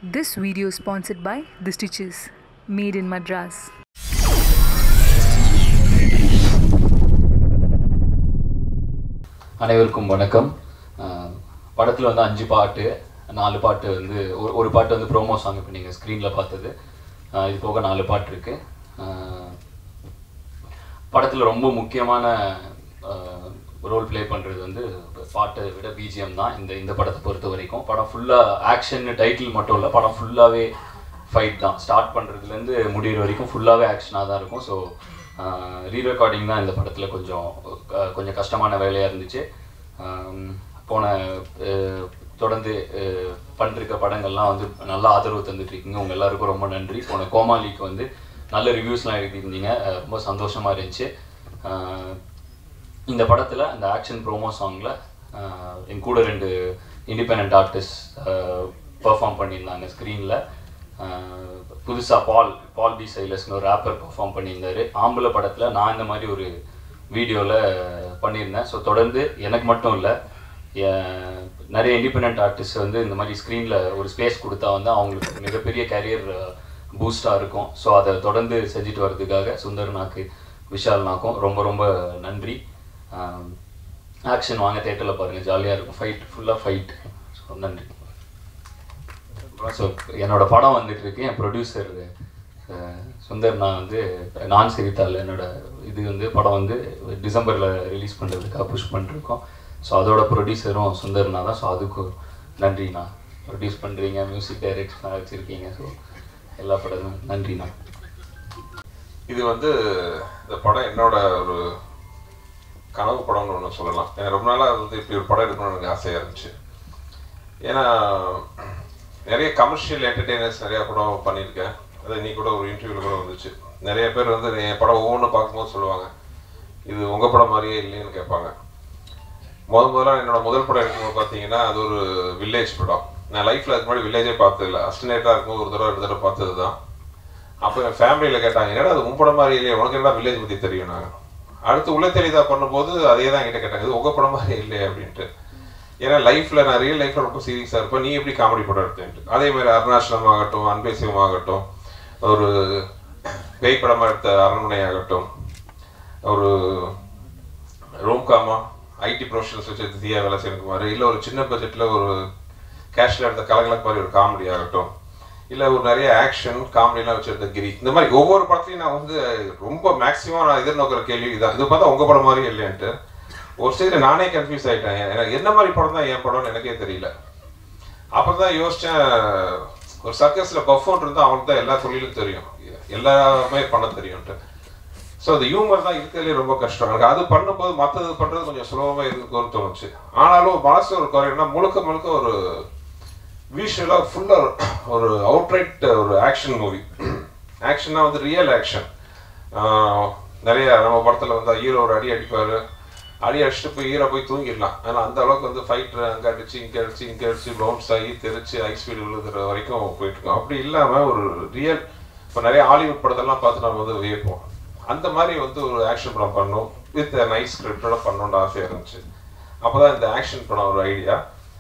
This video is sponsored by The Stitches, made in Madras. அனைவருக்கும் வணக்கம் படத்தில் வந்து அஞ்சு பாட்டு நாலு பாட்டு வந்து ஒரு ஒரு பாட்டு வந்து ப்ரோமோ சாங் இப்போ நீங்கள் ஸ்க்ரீனில் பார்த்தது அஹ் இது போக நாலு பாட்டு இருக்குது படத்தில் ரொம்ப முக்கியமான ரோல் ப்ளே பண்ணுறது வந்து பாட்டை விட பிஜிஎம் தான் இந்த இந்த படத்தை பொறுத்த வரைக்கும் படம் ஃபுல்லாக ஆக்ஷன் டைட்டில் மட்டும் இல்லை படம் ஃபுல்லாகவே ஃபைட் தான் ஸ்டார்ட் பண்ணுறதுலேருந்து முடிகிற வரைக்கும் ஃபுல்லாகவே ஆக்ஷனாக தான் இருக்கும் ஸோ ரீரெக்கார்டிங் தான் இந்த படத்தில் கொஞ்சம் அஹ், கொஞ்சம் கஷ்டமான வேலையாக இருந்துச்சு ஆம், போன அஹ், தொடர்ந்து அஹ், பண்ணிருக்க படங்கள்லாம் வந்து நல்ல ஆதரவு தந்துட்டு இருக்கீங்க உங்கள் எல்லாருக்கும் ரொம்ப நன்றி போன கோமாளிக்கு வந்து நல்ல ரிவ்யூஸ்லாம் எழுதியிருந்தீங்க அஹ், ரொம்ப சந்தோஷமாக இருந்துச்சு அஹ், இந்த படத்தில் இந்த ஆக்ஷன் ப்ரோமோ சாங்கில் என் கூட ரெண்டு இண்டிபெண்ட் ஆர்டிஸ்ட் பெர்ஃபார்ம் பண்ணியிருந்தாங்க ஸ்க்ரீனில் புதுசாக பால் பால் பி சைலஸ்னு ஒரு ரேப்பர் பெர்ஃபார்ம் பண்ணியிருந்தாரு ஆம்பளை படத்தில் நான் இந்த மாதிரி ஒரு வீடியோவில் பண்ணியிருந்தேன் ஸோ தொடர்ந்து எனக்கு மட்டும் இல்லை நிறைய இண்டிபெண்ட் ஆர்டிஸ்ட் வந்து இந்த மாதிரி ஸ்க்ரீனில் ஒரு ஸ்பேஸ் கொடுத்தா வந்து அவங்களுக்கு மிகப்பெரிய கேரியர் பூஸ்டாக இருக்கும் ஸோ அதை தொடர்ந்து செஞ்சுட்டு வர்றதுக்காக சுந்தர்னாக்கு விஷால்னாக்கும் ரொம்ப ரொம்ப நன்றி ஆக்ஷன் வாங்க தேட்டரில் பாருங்கள் ஜாலியாக இருக்கும் ஃபைட் ஃபுல்லாக ஃபைட் ஸோ நன்றி ஸோ என்னோட படம் வந்துட்டு இருக்கு என் ப்ரொடியூசர் சுந்தர் நான் வந்து நான் சிரித்தாள் என்னோட இது வந்து படம் வந்து டிசம்பரில் ரிலீஸ் பண்ணுறதுக்காக புஷ் பண்ணிருக்கோம் ஸோ அதோட ப்ரொடியூசரும் சுந்தர்னா தான் ஸோ அதுக்கு நன்றிண்ணா ப்ரொடியூஸ் பண்ணுறீங்க மியூசிக் டைரக்ஷன் வச்சுருக்கீங்க ஸோ எல்லா படமும் நன்றிண்ணா இது வந்து இந்த படம் என்னோட ஒரு கனவு படம்னு ஒன்று சொல்லலாம் எனக்கு ரொம்ப நாளாக வந்து இப்படி ஒரு படம் எடுக்கணும்னு எனக்கு ஆசையாக இருந்துச்சு ஏன்னா நிறைய கமர்ஷியல் என்டர்டெய்னர்ஸ் நிறையா படம் பண்ணியிருக்கேன் அது இன்னைக்கு கூட ஒரு இன்டர்வியூவில் கூட வந்துச்சு நிறைய பேர் வந்து என் படம் ஒவ்வொன்றும் பார்க்கும்போது சொல்லுவாங்க இது உங்கள் படம் மாதிரியே இல்லைன்னு கேட்பாங்க முத முதல்ல என்னோட முதல் படம் எடுக்கும்போது பார்த்தீங்கன்னா அது ஒரு வில்லேஜ் படம் நான் லைஃப்பில் அதுக்கு முன்னாடி வில்லேஜே பார்த்ததில்ல அஸ்டினேட்டாக இருக்கும்போது ஒரு தடவை ரெண்டு தடவை பார்த்தது தான் அப்போ என் ஃபேமிலியில் கேட்டாங்க என்னடா அது உன் படம் மாதிரி இல்லையே உனக்கு என்னடா வில்லேஜ் பற்றி தெரியும் நாங்கள் அடுத்து உள்ள தெளிதா பண்ணும்போது அதே தான் என்கிட்ட கேட்டாங்க இது உங்கள் படம் மாதிரி இல்லையே அப்படின்ட்டு ஏன்னா லைஃப்பில் நான் ரியல் லைஃப்பில் ரொம்ப சீரியஸாக இருப்பேன் நீ எப்படி காமெடி படம் எடுத்தேன்ட்டு அதே மாதிரி அருணாச்சலம் ஆகட்டும் அன்பேசிவம் ஆகட்டும் ஒரு பேய் படமாக எடுத்த அரண்மனை ஆகட்டும் ஒரு ரோம்காமா ஐடி ப்ரொஃபஷனல்ஸ் வச்சு எடுத்த தீயா வேலை செய்யணுக்குமாரு இல்லை ஒரு சின்ன பட்ஜெட்டில் ஒரு கேஷில் எடுத்த கலகலக்கு மாதிரி ஒரு காமெடி ஆகட்டும் இல்லை ஒரு நிறைய ஆக்ஷன் காமெடிலாம் வச்சு எடுத்த கிரி இந்த மாதிரி ஒவ்வொரு படத்தையும் நான் வந்து ரொம்ப மேக்ஸிமம் நான் எதிர்நோக்கிற கேள்வி இதான் இது பார்த்தா உங்கள் படம் மாதிரி இல்லைன்ட்டு ஒரு ஸ்டேஜில் நானே கன்ஃபியூஸ் ஆகிட்டேன் எனக்கு என்ன மாதிரி படம் தான் என் படம்னு எனக்கே தெரியல அப்புறம் தான் யோசித்தேன் ஒரு சர்க்கஸில் பஃபோன் இருந்தால் அவனுக்கு தான் எல்லா தொழிலும் தெரியும் எல்லாமே பண்ண தெரியும்ட்டு ஸோ அந்த ஹியூமர் தான் இருக்கிறதுலே ரொம்ப கஷ்டம் எனக்கு அது பண்ணும்போது மற்றது பண்ணுறது கொஞ்சம் சுலபமாக இருக்குன்னு தோணுச்சு ஆனாலும் மனசு ஒரு குறையும்னா முழுக்க முழுக்க ஒரு விஷுவலாக ஃபுல்லாக ஒரு அவுட்ரைட் ஒரு ஆக்ஷன் மூவி ஆக்ஷன்னா வந்து ரியல் ஆக்ஷன் நிறைய நம்ம படத்தில் வந்து ஹீரோ ஒரு அடி அடிப்பார் அடி அடிச்சுட்டு போய் ஹீரோ போய் தூங்கிடலாம் ஆனால் அந்த அளவுக்கு வந்து ஃபைட்டர் அங்கே அடிச்சு இங்கே அடிச்சு இங்கே அடிச்சு பவுன்ஸ் ஆகி தெரிச்சு ஐஸ் ஸ்பீடு விழுகிற வரைக்கும் போயிட்டு இருக்கோம் அப்படி இல்லாமல் ஒரு ரியல் இப்போ நிறைய ஹாலிவுட் படத்தெல்லாம் பார்த்து நம்ம வந்து வியப்போம் அந்த மாதிரி வந்து ஒரு ஆக்ஷன் படம் பண்ணணும் வித் நைஸ் ஸ்கிரிப்டோட பண்ணணும்னு ஆசையாக இருந்துச்சு அப்போ தான் இந்த ஆக்ஷன் படம் ஒரு ஐடியா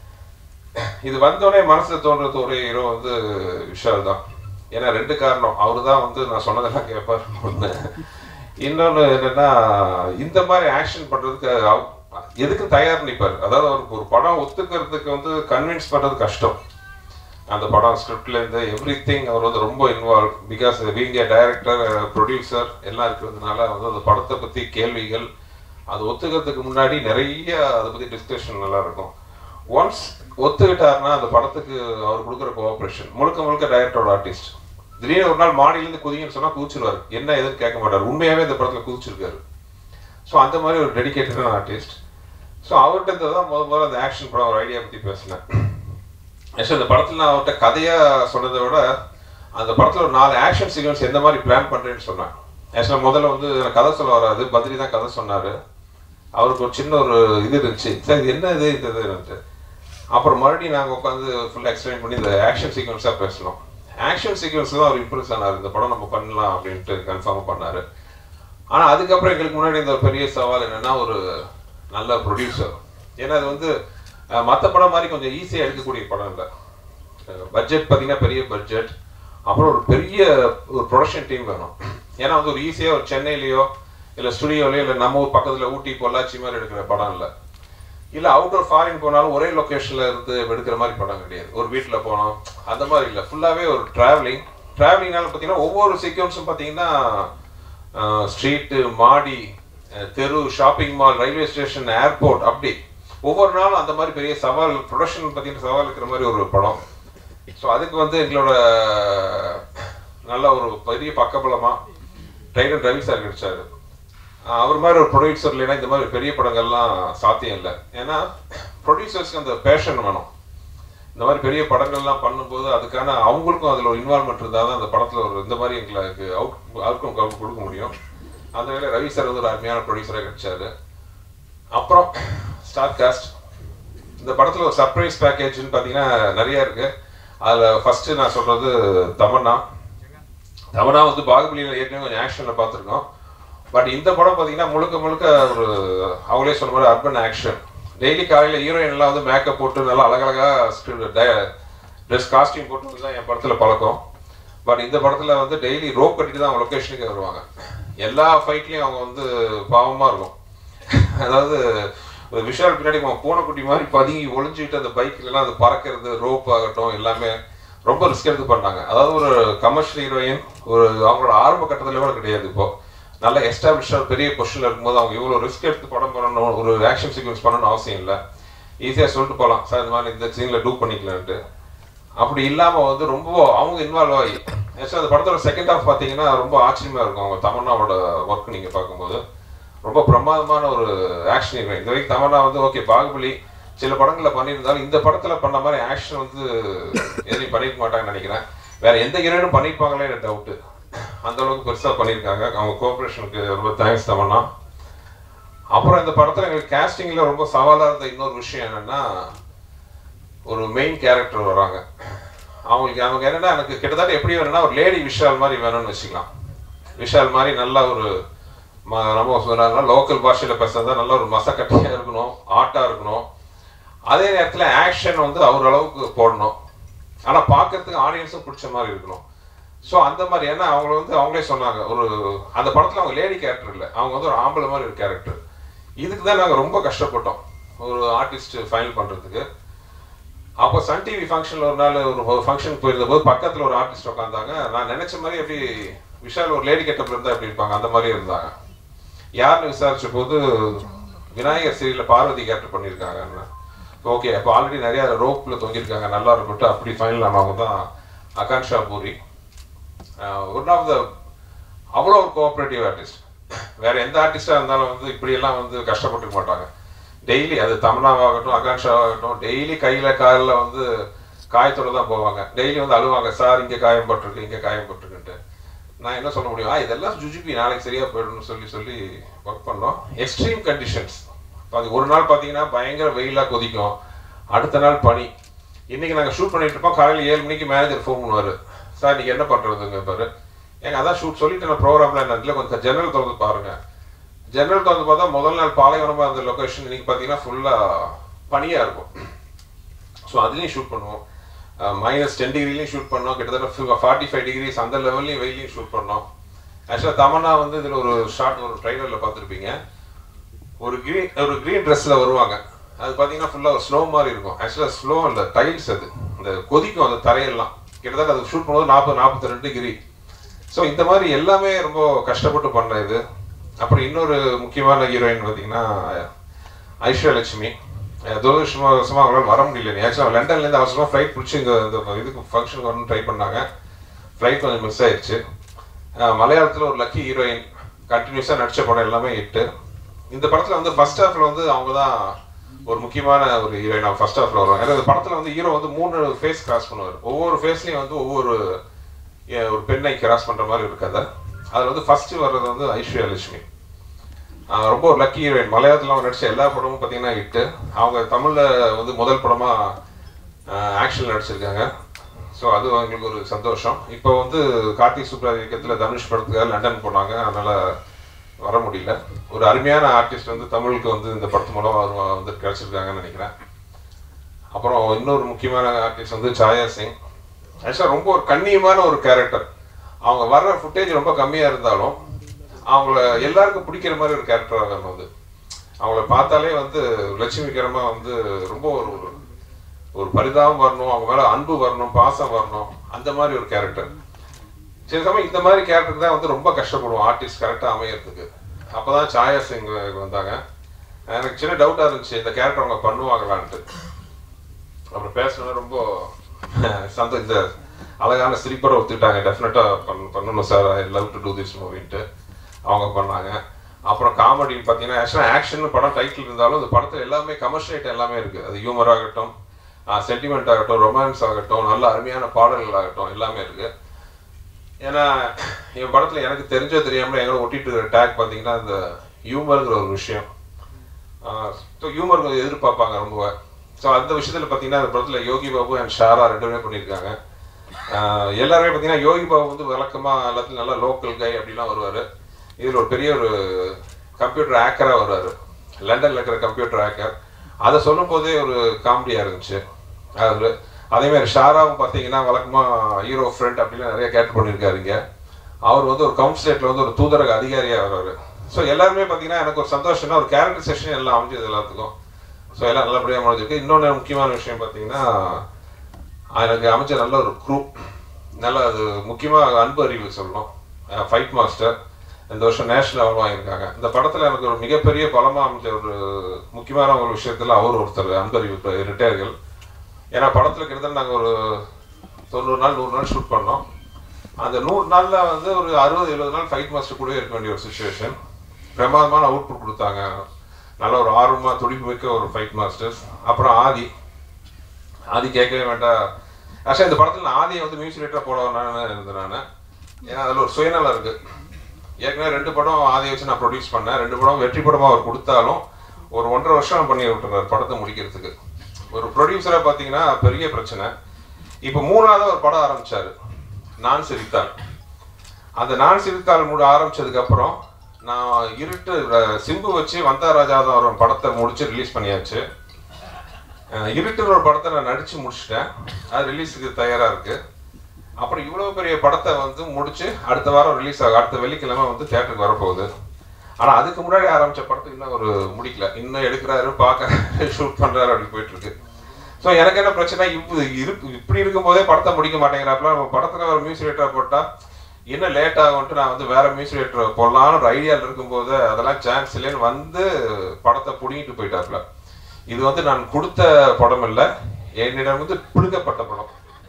இது வந்தோடனே மனசுல தோன்றது ஒரே ஹீரோ வந்து விஷால் தான் ஏன்னா ரெண்டு காரணம் அவரு தான் வந்து நான் சொன்னதெல்லாம் கேட்பார் ஒன்று இன்னொன்று என்னன்னா இந்த மாதிரி ஆக்ஷன் பண்றதுக்கு அவ- எதுக்கும் தயார் நிற்பார் அதாவது அவருக்கு ஒரு படம் ஒத்துக்கிறதுக்கு வந்து கன்வின்ஸ் பண்றது கஷ்டம் அந்த படம் ஸ்கிரிப்ட்ல இருந்து எவ்ரி திங் அவர் வந்து ரொம்ப involve because being a director producer எல்லாம் இருக்கிறதுனால வந்து அந்த படத்தை பத்தி கேள்விகள் அது ஒத்துக்கிறதுக்கு முன்னாடி நிறைய அதை பத்தி டிஸ்கஷன் நல்லா இருக்கும் ஒன்ஸ் ஒத்துக்கிட்டாருன்னா அந்த படத்துக்கு அவர் கொடுக்குற கோஆப்ரேஷன் முழுக்க முழுக்க டைரக்டரோட ஆர்டிஸ்ட் திடீர்னு ஒரு நாள் மாடியிலேருந்து குதிங்கன்னு சொன்னா குதிச்சிருவாரு என்ன எதுன்னு கேட்க மாட்டார் உண்மையாவே இந்த படத்துல குதிச்சிருக்காரு ஸோ அந்த மாதிரி ஒரு டெடிகேட்டடான ஆர்டிஸ்ட் ஸோ அவர்கிட்ட இருந்து தான் முத முதல்ல அந்த ஆக்ஷன் படம் ஒரு ஐடியா பற்றி பேசினேன் ஆக்சுவலி இந்த படத்தில் நான் அவர்கிட்ட கதையாக சொன்னதை விட அந்த படத்தில் ஒரு நாலு ஆக்ஷன் சீக்வன்ஸ் எந்த மாதிரி பிளான் பண்ணுறேன்னு சொன்னேன் ஆக்சுவலாக முதல்ல வந்து எனக்கு கதை சொல்ல வராது பத்ரி தான் கதை சொன்னார் அவருக்கு ஒரு சின்ன ஒரு இது இருந்துச்சு சரி இது என்ன இது இந்த இதுன்ட்டு அப்புறம் மறுபடியும் நாங்கள் உட்காந்து ஃபுல்லாக எக்ஸ்பிளைன் பண்ணி இந்த ஆக்ஷன் சீக்வன்ஸாக பேசணும் ஆக்ஷன் சீக்வன்ஸ் தான் அவர் இம்ப்ரெஸ் ஆனார் இந்த படம் நம்ம பண்ணலாம் அப்படின்ட்டு கன்ஃபார்ம் பண்ணார் ஆனால் அதுக்கப்புறம் எங்களுக்கு முன்னாடி இந்த ஒரு பெரிய சவால் என்னன்னா ஒரு நல்ல ப்ரொடியூசர் ஏன்னா அது வந்து மற்ற படம் மாதிரி கொஞ்சம் ஈஸியாக எடுக்கக்கூடிய படம் இல்லை பட்ஜெட் பார்த்தீங்கன்னா பெரிய பட்ஜெட் அப்புறம் ஒரு பெரிய ஒரு ப்ரொடக்ஷன் டீம் வேணும் ஏன்னா வந்து ஒரு ஈஸியாக ஒரு சென்னையிலையோ இல்லை ஸ்டுடியோலையோ இல்லை நம்ம ஊர் பக்கத்தில் ஊட்டி பொள்ளாச்சி மாதிரி எடுக்கிற படம் இல்லை இல்லை அவுட்டோர் ஃபாரின் போனாலும் ஒரே லொக்கேஷனில் இருந்து எடுக்கிற மாதிரி படம் கிடையாது ஒரு வீட்டில் போனோம் அந்த மாதிரி இல்லை ஃபுல்லாகவே ஒரு ட்ராவலிங் ட்ராவலிங்னால பார்த்தீங்கன்னா ஒவ்வொரு சீக்வன்ஸும் பார்த்தீங்கன்னா ஸ்ட்ரீட்டு மாடி அஹ், தெரு shopping mall railway station airport அப்படி ஒவ்வொரு நாளும் அந்த மாதிரி பெரிய சவால் ப்ரொடக்ஷன் பார்த்தீங்கன்னா சவால் இருக்கிற மாதிரி ஒரு படம் ஸோ அதுக்கு வந்து எங்களோட நல்ல ஒரு பெரிய பக்கபலமாக டைடன் ரவி சார் கிடைச்சாரு ஆஹ் அவர் மாதிரி ஒரு ப்ரொடியூசர் இல்லைன்னா இந்த மாதிரி பெரிய படங்கள்லாம் சாத்தியம் இல்லை ஏன்னா ப்ரொடியூசர்ஸ்க்கு அந்த பேஷன் வேணும் இந்த மாதிரி பெரிய படங்கள்லாம் பண்ணும்போது அதுக்கான அவங்களுக்கும் அதில் ஒரு இன்வால்மெண்ட் இருந்தால் தான் அந்த படத்தில் ஒரு இந்த மாதிரி எங்களுக்கு அவுட் அவுட்கம் கொடுக்க முடியும் அந்த வேலை ரவி சார் வந்து ஒரு அருமையான ப்ரொடியூசராக கிடைச்சாரு அப்புறம் ஸ்டார் காஸ்ட் இந்த படத்தில் ஒரு சர்ப்ரைஸ் பேக்கேஜ்னு பார்த்தீங்கன்னா நிறைய இருக்கு அதில் ஃபர்ஸ்ட் நான் சொல்றது தமன்னா தமன்னா வந்து பாகுபலியில் ஏற்கனவே கொஞ்சம் ஆக்ஷனில் பார்த்துருக்கோம் பட் இந்த படம் பார்த்தீங்கன்னா முழுக்க முழுக்க ஒரு அவங்களே சொன்ன மாதிரி அர்பன் ஆக்ஷன் டெய்லி காலையில் ஹீரோயின் எல்லாம் வந்து மேக்கப் போட்டு நல்லா அழகழகாக ட்ரெஸ் காஸ்டியூம் போட்டு வந்து தான் என் படத்தில் பழக்கம் பட் இந்த படத்தில் வந்து டெய்லி ரோப் கட்டிட்டு தான் அவங்க லொக்கேஷனுக்கு வருவாங்க எல்லா ஃபைட்லேயும் அவங்க வந்து பாவமாக இருக்கும் அதாவது ஒரு விஷால் பின்னாடி அவன் பூனைக்குட்டி மாதிரி பதுங்கி ஒளிஞ்சுக்கிட்டு அந்த பைக்லலாம் அது பறக்கிறது ரோப் ஆகட்டும் எல்லாமே ரொம்ப ரிஸ்க் எடுத்து பண்ணாங்க அதாவது ஒரு கமர்ஷியல் ஹீரோயின் ஒரு அவங்களோட ஆரம்ப கட்டத்தில் கூட கிடையாது இப்போ நல்ல எஸ்டாப்ளிஷ்டாக பெரிய பொசிஷனில் இருக்கும்போது அவங்க இவ்வளோ ரிஸ்க் எடுத்து படம் பண்ணணும் ஒரு ஆக்ஷன் சீக்வன்ஸ் பண்ணணும்னு அவசியம் இல்லை ஈஸியாக சொல்லிட்டு போகலாம் சார் இந்த மாதிரி இந்த சீனில் டூ பண்ணிக்கலான்ட்டு அப்படி இல்லாமல் வந்து ரொம்ப அவங்க இன்வால்வ் ஆகி ஆக்சுவலாக அந்த படத்தோட செகண்ட் ஹாஃப் பார்த்தீங்கன்னா ரொம்ப ஆச்சரியமாக இருக்கும் அவங்க தமன்னாவோட ஒர்க் நீங்கள் பார்க்கும்போது ரொம்ப பிரமாதமான ஒரு ஆக்ஷன் ஹீரோயின் இந்த வரைக்கும் தமன்னா வந்து ஓகே பாகுபலி சில படங்களில் பண்ணியிருந்தாலும் இந்த படத்தில் பண்ண மாதிரி ஆக்ஷன் வந்து எதுவும் பண்ணியிருக்க மாட்டாங்கன்னு நினைக்கிறேன் வேற எந்த ஹீரோயினும் பண்ணியிருப்பாங்களே எனக்கு டவுட்டு அந்த அளவுக்கு பெருசாக பண்ணியிருக்காங்க அவங்க கோஆப்ரேஷனுக்கு ரொம்ப தேங்க்ஸ் தமன்னா அப்புறம் இந்த படத்தில் எங்களுக்கு கேஸ்டிங்கில் ரொம்ப சவாலாக இருந்த இன்னொரு விஷயம் என்னன்னா ஒரு மெயின் கேரக்டர் வராங்க அவங்களுக்கு அவங்க என்னன்னா எனக்கு கிட்டத்தட்ட எப்படி வேணும்னா ஒரு லேடி விஷால் மாதிரி வேணும்னு வச்சுக்கலாம் விஷால் மாதிரி நல்ல ஒரு ம- நம்ம சொன்னாங்க லோக்கல் பாஷையில் பேசுறதா நல்ல ஒரு மசக்கட்டையாக இருக்கணும் ஆட்டாக இருக்கணும் அதே நேரத்தில் ஆக்ஷன் வந்து அவர் அளவுக்கு போடணும் ஆனால் பார்க்கறதுக்கு ஆடியன்ஸும் பிடிச்ச மாதிரி இருக்கணும் ஸோ அந்த மாதிரி ஏன்னா அவங்கள வந்து அவங்களே சொன்னாங்க ஒரு அந்த படத்தில் அவங்க லேடி கேரக்டர் இல்லை அவங்க வந்து ஒரு ஆம்பளை மாதிரி ஒரு கேரக்டர் இதுக்கு தான் நாங்கள் ரொம்ப கஷ்டப்பட்டோம் ஒரு ஆர்டிஸ்ட் ஃபைனல் பண்ணுறதுக்கு அப்போ சன் டிவி ஃபங்க்ஷனில் ஒரு நாள் ஒரு ஃபங்க்ஷனுக்கு போயிருந்த போது பக்கத்தில் ஒரு ஆர்டிஸ்ட் உட்காந்தாங்க நான் நினைச்ச மாதிரி எப்படி விஷால் ஒரு லேடி கெட்டப்ல இருந்தா எப்படி இருப்பாங்க அந்த மாதிரி இருந்தாங்க யாருன்னு விசாரிச்ச போது விநாயகர் சீரியல்ல பார்வதி கேரக்டர் பண்ணியிருக்காங்க ஓகே அப்போ ஆல்ரெடி நிறைய ரோப்ல தொங்கியிருக்காங்க நல்லா இருக்கட்டும் அப்படி ஃபைனல் ஆனவங்க தான் ஆகாங்ஷா பூரி ஒன் ஆஃப் த அவ்வளோ ஒரு கோஆப்ரேட்டிவ் ஆர்டிஸ்ட் வேற எந்த ஆர்டிஸ்டாக இருந்தாலும் வந்து இப்படியெல்லாம் வந்து கஷ்டப்பட்டுக்க மாட்டாங்க டெய்லி அது தமிழாவாகட்டும் ஆகாங்ஷாவாகட்டும் டெய்லி கையில் காலில் வந்து காயத்தோட தான் போவாங்க டெய்லி வந்து அழுவாங்க சார் இங்கே காயம் பட்டிருக்கு இங்கே காயம் பட்டிருக்குன்ட்டு நான் என்ன சொல்ல முடியும் ஆ இதெல்லாம் ஜுஜுபி நாளைக்கு சரியா போயிடும்னு சொல்லி சொல்லி ஒர்க் பண்ணோம் எக்ஸ்ட்ரீம் கண்டிஷன்ஸ் அது ஒரு நாள் பார்த்தீங்கன்னா பயங்கர வெயிலாக கொதிக்கும் அடுத்த நாள் பனி இன்னைக்கு நாங்கள் ஷூட் பண்ணிட்டு இருப்போம் காலையில் ஏழு மணிக்கு மேனேஜர் ஃபோன் பண்ணுவார் சார் நீங்கள் என்ன பண்ணுறதுங்க பாரு ஏங்க அதான் ஷூட் சொல்லிட்டு நான் ப்ரோக்ராமில் என்ன இல்லை கொஞ்சம் ஜன்னல் திறந்து பாருங்க ஜன்னல் திறந்து பார்த்தா முதல் நாள் பாலைவனமாக அந்த லொக்கேஷன் இன்னைக்கு பார்த்தீங்கன்னா ஃபுல்லாக பனியாக இருக்கும் ஸோ அதுலேயும் ஷூட் பண்ணுவோம் மைனஸ் டென் டிகிரிலையும் ஷூட் பண்ணோம் கிட்டத்தட்ட ஃபார்ட்டி ஃபைவ் டிகிரிஸ் அந்த லெவல்லையும் வெயிலையும் ஷூட் பண்ணோம் ஆக்சுவலாக தமன்னா வந்து இதில் ஒரு ஷார்ட் ஒரு ட்ரைலரில் பார்த்துருப்பீங்க ஒரு க்ரீன் ஒரு க்ரீன் ட்ரெஸ்ஸில் வருவாங்க அது பார்த்தீங்கன்னா ஃபுல்லாக ஒரு ஸ்னோ மாதிரி இருக்கும் ஆக்சுவலாக ஸ்னோ இல்லை டைல்ஸ் அது அந்த கொதிக்கும் அந்த தரையெல்லாம் கிட்டத்தட்ட அது ஷூட் பண்ணும்போது நாற்பது நாற்பத்தி ரெண்டு டிகிரி ஸோ இந்த மாதிரி எல்லாமே ரொம்ப கஷ்டப்பட்டு பண்ண இது அப்புறம் இன்னொரு முக்கியமான ஹீரோயின் பார்த்தீங்கன்னா ஐஸ்வர்யா லட்சுமி துரதிருஷ்டமா வருஷமா அவங்களால வர முடியல ஆக்சுவலாக லண்டன்லேருந்து அவசரமாக ஃப்ளைட் பிடிச்சி இங்கே இந்த இதுக்கு ஃபங்க்ஷனுக்கு வரணும்னு ட்ரை பண்ணாங்க ஃப்ளைட் கொஞ்சம் மிஸ் ஆயிடுச்சு அஹ் மலையாளத்தில் ஒரு லக்கி ஹீரோயின் கண்டினியூஸாக நடிச்ச படம் எல்லாமே ஹிட்டு இந்த படத்தில் வந்து ஃபர்ஸ்ட் ஹாஃபில் வந்து அவங்க தான் ஒரு முக்கியமான ஒரு ஹீரோயின் ஃபர்ஸ்ட் ஹாஃபில் வருவாங்க ஏன்னா இந்த படத்தில் வந்து ஹீரோ வந்து மூணு ஃபேஸ் கிராஸ் பண்ணுவார் ஒவ்வொரு ஃபேஸ்லையும் வந்து ஒவ்வொரு அஹ், ஒரு பெண்ணை கிராஸ் பண்ணுற மாதிரி ஒரு கதை அதில் வந்து ஃபர்ஸ்ட் வர்றது வந்து ஐஸ்வர்யா லட்சுமி ஆஹ் ரொம்ப ஒரு லக்கி ஹீரோயின் மலையாளத்தில் அவங்க நடிச்ச எல்லா படமும் பார்த்தீங்கன்னா ஹிட்டு அவங்க தமிழில் வந்து முதல் படமாக ஆக்ஷன் நடிச்சிருக்காங்க ஸோ அது அவங்களுக்கு ஒரு சந்தோஷம் இப்போ வந்து கார்த்திக் சுப்ராஜ் இயக்கத்தில் தனுஷ் படத்துக்காக லண்டன் போனாங்க அதனால் வர முடியல ஒரு அருமையான ஆர்டிஸ்ட் வந்து தமிழுக்கு வந்து இந்த படத்து மூலம் அவர் வந்து கிடைச்சிருக்காங்கன்னு நினைக்கிறேன் அப்புறம் இன்னொரு முக்கியமான ஆர்டிஸ்ட் வந்து சாயா சிங் ஆக்சுவலாக ரொம்ப ஒரு கண்ணியமான ஒரு கேரக்டர் அவங்க வர்ற ஃபுட்டேஜ் ரொம்ப கம்மியாக இருந்தாலும் அவங்கள எல்லாருக்கும் பிடிக்கிற மாதிரி ஒரு கேரக்டராக வேணும் அது அவங்கள பார்த்தாலே வந்து லட்சுமிகரமாக வந்து ரொம்ப ஒரு ஒரு- ஒரு பரிதாபம் வரணும் அவங்க மேலே அன்பு வரணும் பாசம் வரணும் அந்த மாதிரி ஒரு கேரக்டர் சில சமயம் இந்த மாதிரி கேரக்டர் தான் வந்து ரொம்ப கஷ்டப்படுவோம் ஆர்டிஸ்ட் கரெக்டாக அமையறதுக்கு அப்பதான் சாயா சிங் வந்தாங்க எனக்கு சின்ன டவுட்டாக இருந்துச்சு இந்த கேரக்டர் அவங்க பண்ணுவாங்களான்ட்டு அப்புறம் பேசணும்னா ரொம்ப சந்தோ இந்த அழகான ஸ்லீப்பரை ஒத்துக்கிட்டாங்க டெஃபினட்டாக பண்ண பண்ணணும் sir I love to do this மூவின்ட்டு அவங்க பண்ணாங்க அப்புறம் காமெடி பார்த்தீங்கன்னா ஆக்சுவலாக ஆக்ஷன் படம் டைட்டில் இருந்தாலும் இந்த படத்தில் எல்லாமே கமர்ஷியல் எல்லாமே இருக்குது அது ஹியூமர் ஆகட்டும் சென்டிமெண்ட் ஆகட்டும் ரொமான்ஸ் ஆகட்டும் நல்ல அருமையான பாடல்கள் ஆகட்டும் எல்லாமே இருக்குது ஏன்னா என் படத்தில் எனக்கு தெரிஞ்சோ தெரியாமல் எங்களை ஒட்டிட்டு இருக்கிற டேக் பார்த்தீங்கன்னா இந்த ஹியூமருங்கிற ஒரு விஷயம் ஸோ ஹியூமர் கொஞ்சம் எதிர்பார்ப்பாங்க ரொம்ப ஸோ அந்த விஷயத்தில் பார்த்தீங்கன்னா அந்த படத்தில் யோகி பாபு அண்ட் ஷாரா ரெண்டு பேருமே பண்ணியிருக்காங்க ஆஹ் எல்லாருமே பார்த்தீங்கன்னா யோகி பாபு வந்து வழக்கமாக எல்லாத்துலையும் நல்லா லோக்கல் கை அப்படிலாம் வருவார் இதில் ஒரு பெரிய ஒரு கம்ப்யூட்டர் ஹேக்கராக வருவார் லண்டனில் இருக்கிற கம்ப்யூட்டர் ஹேக்கர் அதை சொல்லும் போதே ஒரு காமெடியாக இருந்துச்சு அது அதே மாதிரி ஷாராவும் பார்த்தீங்கன்னா வழக்கமாக ஹீரோ ஃப்ரெண்ட் அப்படிலாம் நிறைய கேரக்டர் பண்ணியிருக்காருங்க அவர் வந்து ஒரு கவுன்சிலேட்டில் வந்து ஒரு தூதரக அதிகாரியாக வருவார் ஸோ எல்லாருமே பார்த்தீங்கன்னா எனக்கு ஒரு சந்தோஷம்னா ஒரு கேரக்டர் செஷன் எல்லாம் அமைஞ்சது எல்லாத்துக்கும் ஸோ எல்லாம் நல்லபடியாக முடிஞ்சிருக்கு இன்னொன்று முக்கியமான விஷயம் பார்த்தீங்கன்னா எனக்கு அமைச்ச நல்ல ஒரு குரூ நல்ல அது முக்கியமாக அன்பு அறிவு சொல்லணும் ஃபைட் மாஸ்டர் இந்த வருஷம் நேஷனல் அவார்டு வாங்கியிருக்காங்க இந்த படத்தில் எனக்கு ஒரு மிகப்பெரிய பலமாக அமைஞ்ச ஒரு முக்கியமான ஒரு விஷயத்தில் அவர் ஒருத்தர் அன்பு அறிவு ரிட்டையர்கள் ஏன்னா படத்தில் கிட்டத்தட்ட நாங்கள் ஒரு தொண்ணூறு நாள் நூறு நாள் ஷூட் பண்ணோம் அந்த நூறு நாளில் வந்து ஒரு அறுபது எழுபது நாள் ஃபைட் மாஸ்டர் கூட இருக்க வேண்டிய ஒரு சுச்சுவேஷன் பிரமாதமான அவுட்புட் கொடுத்தாங்க நல்ல ஒரு ஆர்வமாக துடிப்பு மிக்க ஒரு ஃபைட் மாஸ்டர்ஸ் அப்புறம் ஆதி ஆதி கேட்கவே வேண்டாம் ஆக்சுவலாக இந்த படத்தில் நான் ஆதியை வந்து மியூசிக் ரைட்டராக போட வேணாம்னு இருந்தேன் நான் ஏன்னா அதில் ஒரு சுயநலம் இருக்குது ஏற்கனவே ரெண்டு படம் ஆதியை வச்சு நான் ப்ரொடியூஸ் பண்ணேன் ரெண்டு படம் வெற்றி படமாக அவர் கொடுத்தாலும் ஒரு ஒன்றரை வருஷம் பண்ணி விட்டுறாரு படத்தை முடிக்கிறதுக்கு ஒரு ப்ரொடியூசராக பார்த்தீங்கன்னா பெரிய பிரச்சனை இப்போ மூணாவது ஒரு படம் ஆரம்பிச்சாரு நான் சிரித்தாள் அந்த நான் சிரித்தாள் மூட ஆரம்பிச்சதுக்கு அப்புறம் நான் இருட்டு அஹ், சிம்பு வச்சு வந்தா ராஜாதான் ஒரு படத்தை முடிச்சு ரிலீஸ் பண்ணியாச்சு அஹ், இருட்டுன்ற ஒரு படத்தை நான் நடிச்சு முடிச்சிட்டேன் அது ரிலீஸுக்கு தயாரா இருக்கு அப்புறம் இவ்வளவு பெரிய படத்தை வந்து முடிச்சு அடுத்த வாரம் ரிலீஸ் ஆகும் அடுத்த வெள்ளிக்கிழமை வந்து தேட்டருக்கு வரப்போகுது ஆனா அதுக்கு முன்னாடி ஆரம்பிச்ச படத்துக்கு இன்னும் ஒரு முடிக்கல இன்னும் எடுக்கிறாரு பார்க்கறாரு ஷூட் பண்றாரு அப்படி போயிட்டு இருக்கு ஸோ எனக்கு என்ன பிரச்சனை இப்போ இருக்கு இப்படி இருக்கும்போதே படத்தை முடிக்க மாட்டேங்கிறாப்புல நம்ம படத்துல ஒரு மியூசிக் ரேட்டர் போட்டா என்ன லேட் ஆகும்ட்டு நான் வந்து வேற மியூசிக் ரேட்டர் போடலாம்னு ஒரு ஐடியாவில் இருக்கும்போது அதெல்லாம் சான்ஸ் இல்லைன்னு வந்து படத்தை புடிங்கிட்டு போயிட்டாப்புல இது வந்து நான் கொடுத்த படம் இல்லை என்னிடம் வந்து பிடுங்கப்பட்ட படம்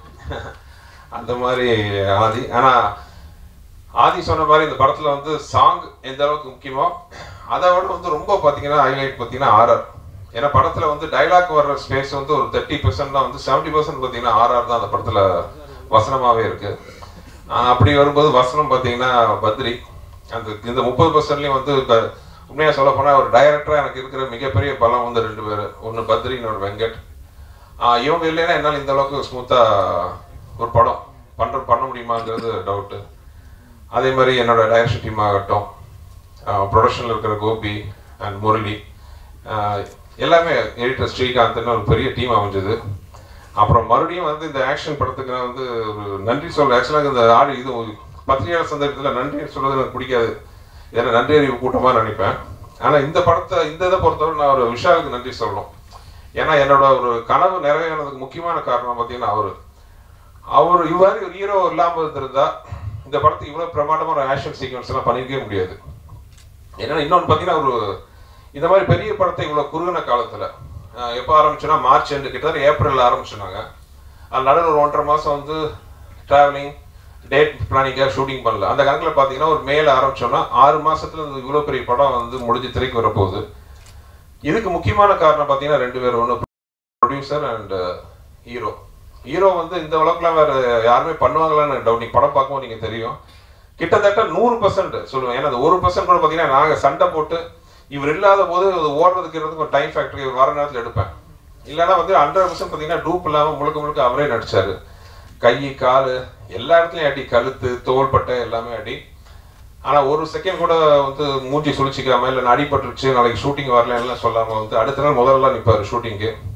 அந்த மாதிரி ஆதி ஆனா ஆதி சொன்ன மாதிரி இந்த படத்துல வந்து சாங் எந்த அளவுக்கு முக்கியமோ அதை விட வந்து ரொம்ப பாத்தீங்கன்னா ஹைலைட் பாத்தீங்கன்னா ஆர்ஆர் ஏன்னா படத்துல வந்து டைலாக் வர்ற ஸ்பேஸ் வந்து ஒரு தேர்ட்டி பெர்சென்ட் தான் வந்து செவன்டி பர்சன்ட் பாத்தீங்கன்னா ஆர்ஆர் தான் அந்த படத்துல வசனமாவே இருக்கு ஆஹ் அப்படி வரும்போது வசனம் பாத்தீங்கன்னா பத்ரி அந்த இந்த முப்பது பர்சன்ட்லயும் வந்து இப்ப உண்மையா சொல்ல போனா ஒரு டைரக்டரா எனக்கு இருக்கிற மிகப்பெரிய பலம் வந்து ரெண்டு பேர் ஒன்னு பத்ரி இன்னொரு வெங்கட் ஆஹ் இவங்க இல்லைன்னா என்னால் இந்த அளவுக்கு ஸ்மூத்தா ஒரு படம் பண்ற பண்ண முடியுமாங்கிறது டவுட்டு அதே மாதிரி என்னோட டைரக்ஷன் டீம் ஆகட்டும் ப்ரொடக்ஷனில் இருக்கிற கோபி அண்ட் முரளி ஆஹ் எல்லாமே எடிட்டர் ஸ்ரீகாந்த்னு ஒரு பெரிய டீம் அமைஞ்சது அப்புறம் மறுபடியும் வந்து இந்த ஆக்ஷன் படத்துக்கு நான் வந்து ஒரு நன்றி சொல்ல ஆக்சுவலாக இந்த ஆடி இது பத்திரிகையாளர் சந்தர்ப்பத்தில் நன்றி சொல்றது எனக்கு பிடிக்காது ஏன்னா நன்றி அறிவு கூட்டமாக நினைப்பேன் ஆனால் இந்த படத்தை இந்த இதை பொறுத்தவரை நான் ஒரு விஷாலுக்கு நன்றி சொல்லணும் ஏன்னா என்னோட ஒரு கனவு நிறைவேறதுக்கு முக்கியமான காரணம் பார்த்தீங்கன்னா அவரு அவர் இவ்வாறு ஒரு ஹீரோ இல்லாமல் இருந்திருந்தா இந்த படத்துக்கு இவ்வளவு பிரமாண்டமான ஒரு ஆக்ஷன் சீக்வன்ஸ் எல்லாம் பண்ணிருக்கவே முடியாது ஏன்னா இன்னொன்று பார்த்தீங்கன்னா ஒரு இந்த மாதிரி பெரிய படத்தை இவ்வளவு குறுகின காலத்துல அஹ், எப்போ ஆரம்பிச்சோன்னா மார்ச் ரெண்டு கிட்ட ஏப்ரல் ஆரம்பிச்சோனாங்க அது நடுவில் ஒரு ஒன்றரை மாசம் வந்து டிராவலிங் டேட் பிளானிங்காக ஷூட்டிங் பண்ணல அந்த கணக்கில் பார்த்தீங்கன்னா ஒரு மேல ஆரம்பிச்சோம்னா ஆறு மாசத்துல இந்த இவ்வளோ பெரிய படம் வந்து முடிஞ்சு திரைக்கு வரப்போகுது இதுக்கு முக்கியமான காரணம் பார்த்தீங்கன்னா ரெண்டு பேர் ஒன்று ப்ரொடியூசர் அண்ட் ஹீரோ ஹீரோ வந்து இந்த அளவுக்குலாம் வேற யாருமே பண்ணுவாங்களான்னு டவுட் நீங்க படம் பார்க்கும்போது நீங்க தெரியும் கிட்டத்தட்ட நூறு பர்சன்ட் சொல்லுவேன் ஏன்னா அந்த ஒரு பர்சன்ட் கூட பார்த்தீங்கன்னா நாங்கள் சண்டை போட்டு இவர் இல்லாத போது அது ஓடுறதுக்கு இருந்ததுக்கு ஒரு டைம் ஃபேக்டரி இவர் வர நேரத்தில் எடுப்பேன் இல்லைன்னா வந்து ஹண்ட்ரட் பர்சன்ட் பார்த்தீங்கன்னா டூப் இல்லாமல் முழுக்க முழுக்க அவரே நடிச்சாரு கை கால் எல்லா இடத்துலையும் அடி கழுத்து தோள்பட்டை எல்லாமே அடி ஆனா ஒரு செகண்ட் கூட வந்து மூஞ்சி சுழிச்சிக்காம இல்லை அடிபட்டுருச்சு நாளைக்கு ஷூட்டிங் வரல எல்லாம் சொல்லாம வந்து அடுத்த நாள் முதல்ல நிப்பாரு ஷூட்டிங்கு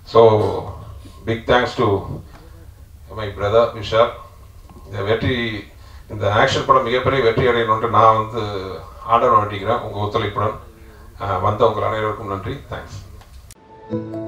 so big thanks to my brother Vishal இந்த வெற்றி இந்த ஆக்ஷன் படம் மிகப்பெரிய வெற்றி அடையணுன்ட்டு நான் வந்து ஆர்டர் வேண்டிக்கிறேன் உங்கள் ஒத்துழைப்புடன் அஹ், வந்த உங்கள் அனைவருக்கும் நன்றி தேங்க்ஸ்